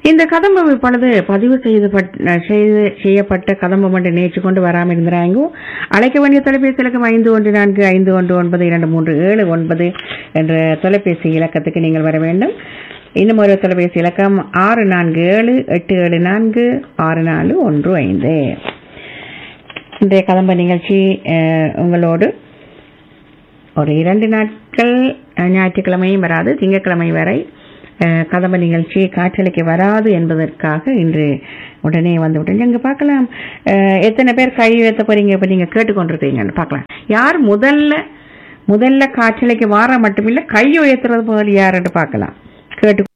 இந்த கதம்பம் இப்பொழுது பதிவு செய்து செய்து செய்யப்பட்ட கதம்பம் என்று நேற்று கொண்டு வராமல் இருந்தாங்க அழைக்க வேண்டிய தொலைபேசி இலக்கம் ஐந்து ஒன்று நான்கு ஐந்து ஒன்று ஒன்பது இரண்டு மூன்று ஏழு ஒன்பது என்ற தொலைபேசி இலக்கத்துக்கு நீங்கள் வர வேண்டும் இன்னும் ஒரு தொலைபேசி இலக்கம் ஆறு நான்கு ஏழு எட்டு ஏழு நான்கு ஆறு நாலு ஒன்று ஐந்து இன்றைய கதம்ப நிகழ்ச்சி அஹ், உங்களோடு ஒரு இரண்டு நாட்கள் அஹ், ஞாயிற்றுக்கிழமையும் வராது திங்கட்கிழமை வரை அஹ், கதம்ப நிகழ்ச்சி காற்றலைக்கு வராது என்பதற்காக இன்று உடனே வந்து விட்டேன் இங்க பார்க்கலாம் அஹ், எத்தனை பேர் கை உயர்த்த போறீங்க இப்ப நீங்க கேட்டுக்கொண்டிருக்கீங்கன்னு பார்க்கலாம் யார் முதல்ல முதல்ல காற்றலைக்கு வார மட்டுமில்ல கை உயர்த்துறது போல் யாருன்னு பார்க்கலாம் கேட்டு